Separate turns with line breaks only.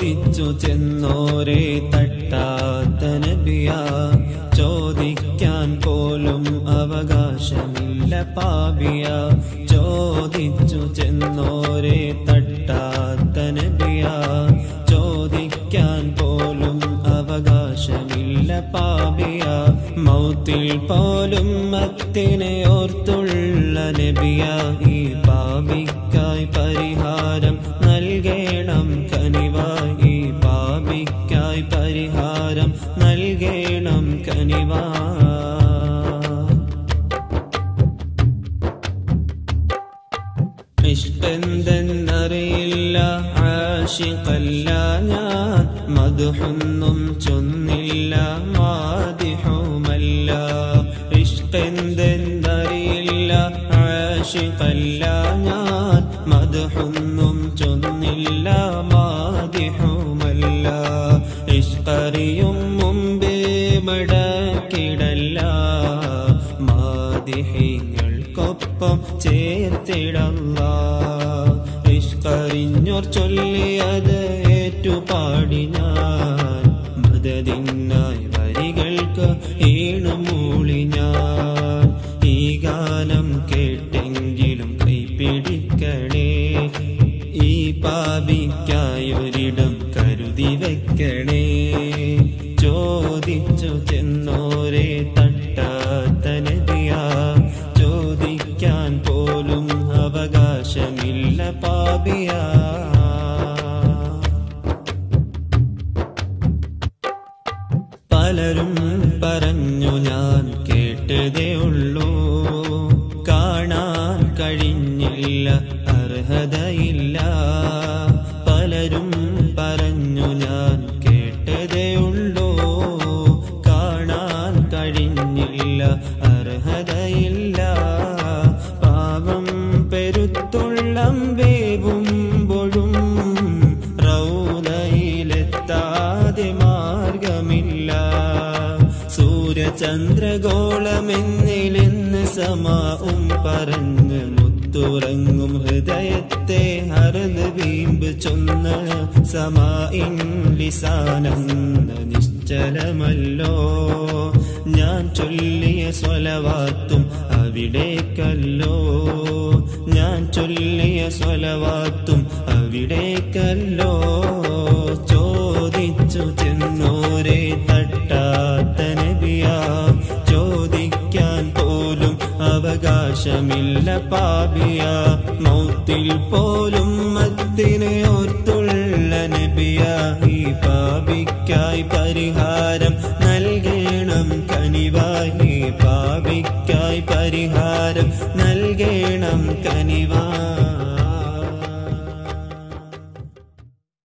ചോദിച്ചു ചെന്നോരെ തട്ടാത്ത നബിയ ചോദിക്കാൻ പോലും അവകാശമില്ല പാപിയ ചോദിച്ചു ചെന്നോരെ തട്ടാത്ത നബിയ ചോദിക്കാൻ പോലും അവകാശമില്ല പാപിയ മൗത്തിൽ പോലും മത്തിനെ ഓർത്തുള്ള നബിയ ഈ പാപിക്കായി പരിഹാരം നൽകേണം കനിവായി ഈ പാപിക്കായി പരിഹാരം നൽകേണം കനിവാ ഇഷ്ടെന്തെന്നറിയില്ല ആശിക്കല്ല ഞാൻ മധുഹൊന്നും ചൊന്നില്ല മാതിഹുമല്ല ഇഷ്ടെന്തെന്നറിയില്ല ആശിക്കല്ല ഞാൻ മധുഹൊന്നും ചൊന്നില്ല മാതിഹുമല്ല ഇഷ്കറിയും മുമ്പേ മടക്കിടല്ല മാതിഹിങ്ങൾക്കൊപ്പം ചേർത്തിടല്ല ഇഷ്കറിഞ്ഞോർ ചൊല്ലിയത് ഏറ്റുപാടി ഞാൻ മദതിനായി വരികൾക്ക് ഈണമൂളി ഞാൻ ഈ ഗാനം കേട്ടെങ്കിലും കൈപിടിക്കണേ ഈ പാപിക്കായി ഒരിടം കരുതി വെക്കണേ ചോദിച്ചു ചെന്നോരെ തട്ടാത്ത നദിയാ ചോദിക്കാൻ പോലും അവകാശമില്ല പാപിയാ പലരും പറഞ്ഞു ഞാൻ കേട്ടതേ ഉള്ളൂ കാണാൻ കഴിഞ്ഞില്ല അർഹതയില്ല പലരും പറഞ്ഞു ഞാൻ കേട്ടതേ ഉള്ളൂ കാണാൻ കഴിഞ്ഞില്ല അർഹതയില്ല പാപം പെരുത്തുള്ളം വേവുമ്പോഴും റൗലയിലെത്താതെ മാർഗമില്ല സൂര്യചന്ദ്രഗോളമെന്നിലെന്ന് സമാവും പറഞ്ഞ് മുത്തുറങ്ങും ഹൃദയത്തെ ഹറന്ന് വീമ്പ് ചൊന്ന സമായിൻ ലിസാനെന്ന നിശ്ചലമല്ലോ ഞാൻ ചൊല്ലിയ സ്വലവാത്തും അവിടേക്കല്ലോ ഞാൻ ചൊല്ലിയ സ്വലവാത്തും അവിടേക്കല്ലോ ചോദിച്ചു ചെന്നോരെ തട്ടാത്ത നബിയ ചോദിക്കാൻ പോലും അവകാശമില്ല പാപിയ മൗത്തിൽ പോലും മത്തിനെ ഓർത്തുള്ള നബിയ ഈ പാപിക്കായി പരിഹാരം നൽകണം കനിവായി